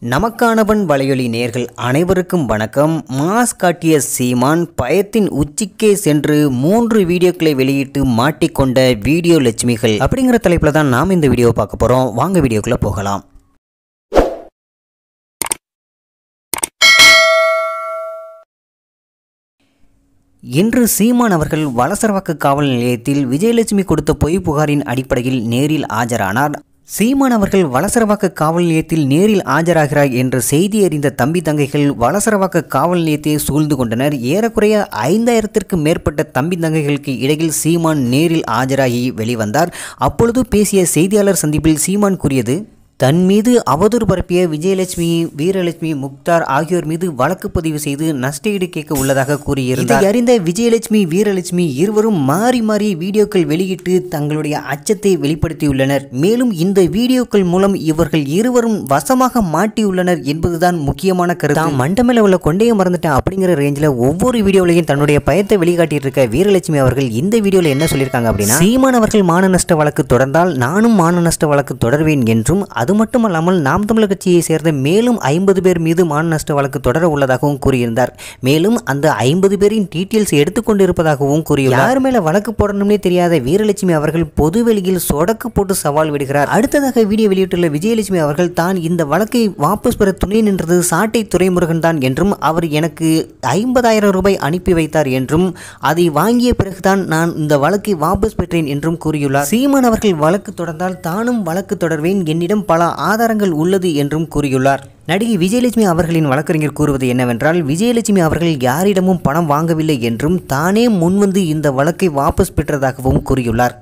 நமக்கானவன் வலையொலி நேர்கள் அனைவருக்கும் வணக்கம் மாஸ் காட்டிய சீமான் பயத்தின் உச்சிக்கே சென்று மூன்று வீடியோக்களை வெளியிட்டு மாட்டிக்கொண்ட வீடியோ லட்சுமிகள் அப்படிங்கிற தலைப்பில் தான் நாம் இந்த வீடியோவை பார்க்க போகிறோம் வாங்க வீடியோக்குள்ளே போகலாம் இன்று சீமான் அவர்கள் வலசரவாக்கு காவல் நிலையத்தில் விஜயலட்சுமி கொடுத்த பொய் புகாரின் அடிப்படையில் நேரில் ஆஜரானார் சீமான் அவர்கள் வலசரவாக்க காவல் நிலையத்தில் நேரில் ஆஜராகிறார் என்ற செய்தி அறிந்த தம்பி தங்கைகள் வலசரவாக்க காவல் நிலையத்தை சூழ்ந்து கொண்டனர் ஏறக்குறைய ஐந்தாயிரத்திற்கும் மேற்பட்ட தம்பி தங்கைகளுக்கு இடையில் சீமான் நேரில் ஆஜராகி வெளிவந்தார் அப்பொழுது பேசிய செய்தியாளர் சந்திப்பில் சீமான் கூறியது தன் மீது அவதூறு பரப்பிய விஜயலட்சுமி வீரலட்சுமி முக்தார் ஆகியோர் மீது வழக்கு பதிவு செய்து நஷ்டஈடு கேட்க உள்ளதாக கூறியிருந்தார் இதை அறிந்த விஜயலட்சுமி வீரலட்சுமி இருவரும் மாறி மாறி வீடியோக்கள் வெளியிட்டு தங்களுடைய அச்சத்தை வெளிப்படுத்தியுள்ளனர் மேலும் இந்த வீடியோக்கள் மூலம் இவர்கள் இருவரும் வசமாக மாட்டியுள்ளனர் என்பதுதான் முக்கியமான கருத்து தான் மண்டமேல உள்ள கொண்டைய மறந்துட்டேன் அப்படிங்கிற ரேஞ்சில் ஒவ்வொரு வீடியோவிலையும் தன்னுடைய பயத்தை வெளிக்காட்டிட்டு இருக்க வீரலட்சுமி அவர்கள் இந்த வீடியோவில் என்ன சொல்லியிருக்காங்க அப்படின்னா சீமான் அவர்கள் மான நஷ்ட வழக்கு தொடர்ந்தால் நானும் மான நஷ்ட வழக்கு தொடர்வேன் என்றும் அது மட்டுமல்லாமல் நாம் தமிழர் கட்சியை சேர்ந்த மேலும் ஐம்பது பேர் மீது மான நஷ்ட வழக்கு தொடர உள்ளதாகவும் கூறியிருந்தார் மேலும் அந்த ஐம்பது பேரின் டீட்டெயில்ஸ் எடுத்துக்கொண்டு இருப்பதாகவும் கூறியுள்ளார் யார் மேல வழக்கு போடணும்னே தெரியாத வீரலட்சுமி அவர்கள் பொதுவெளியில் சொடக்கு போட்டு சவால் விடுகிறார் அடுத்ததாக வீடியோ வெளியிட்டுள்ள விஜயலட்சுமி அவர்கள் தான் இந்த வழக்கை வாபஸ் பெற துணை நின்றது சாட்டை துறைமுருகன் தான் என்றும் அவர் எனக்கு ஐம்பதாயிரம் ரூபாய் அனுப்பி வைத்தார் என்றும் அதை வாங்கிய பிறகுதான் நான் இந்த வழக்கை வாபஸ் பெற்றேன் என்றும் கூறியுள்ளார் சீமான் அவர்கள் வழக்கு தொடர்ந்தால் தானும் வழக்கு தொடர்வேன் என்னிடம் பல ஆதாரங்கள் உள்ளது என்றும் கூறியுள்ளார் நடிகை விஜயலட்சுமி அவர்களின் வழக்கறிஞர் கூறுவது என்னவென்றால் விஜயலட்சுமி அவர்கள் யாரிடமும் பணம் வாங்கவில்லை என்றும் தானே முன்வந்து இந்த வழக்கை வாபஸ் பெற்றதாகவும் கூறியுள்ளார்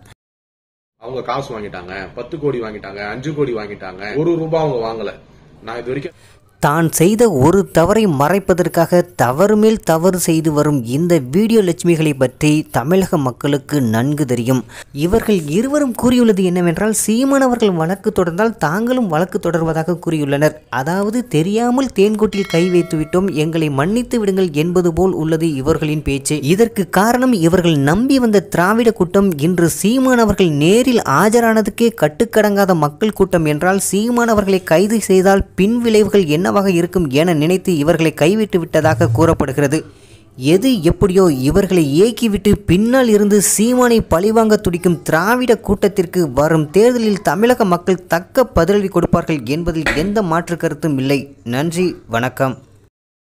அவங்க காசு வாங்கிட்டாங்க பத்து கோடி வாங்கிட்டாங்க அஞ்சு கோடி வாங்கிட்டாங்க ஒரு ரூபாய் அவங்க வாங்கல நான் இது வரைக்கும் தான் செய்த ஒரு தவறை மறைப்பதற்காக தவறு மேல் தவறு செய்து வரும் இந்த வீடியோ லட்சுமிகளை பற்றி தமிழக மக்களுக்கு நன்கு தெரியும் இவர்கள் இருவரும் கூறியுள்ளது என்னவென்றால் சீமான் அவர்கள் வழக்கு தொடர்ந்தால் தாங்களும் வழக்கு தொடர்வதாக கூறியுள்ளனர் அதாவது தெரியாமல் தேன்கொட்டில் கை வைத்து விட்டோம் எங்களை மன்னித்து விடுங்கள் என்பது போல் உள்ளது இவர்களின் பேச்சு இதற்கு காரணம் இவர்கள் நம்பி வந்த திராவிட கூட்டம் இன்று சீமான் அவர்கள் நேரில் ஆஜரானதுக்கே கட்டுக்கடங்காத மக்கள் கூட்டம் என்றால் சீமான் அவர்களை கைது செய்தால் பின் விளைவுகள் என்னவாக இருக்கும் என நினைத்து இவர்களை கைவிட்டு விட்டதாக கூறப்படுகிறது எது எப்படியோ இவர்களை ஏக்கிவிட்டு பின்னால் இருந்து சீமானை பழிவாங்க துடிக்கும் திராவிட கூட்டத்திற்கு வரும் தேர்தலில் தமிழக மக்கள் தக்க பதிலடி கொடுப்பார்கள் என்பதில் எந்த மாற்று கருத்தும் இல்லை நன்றி வணக்கம்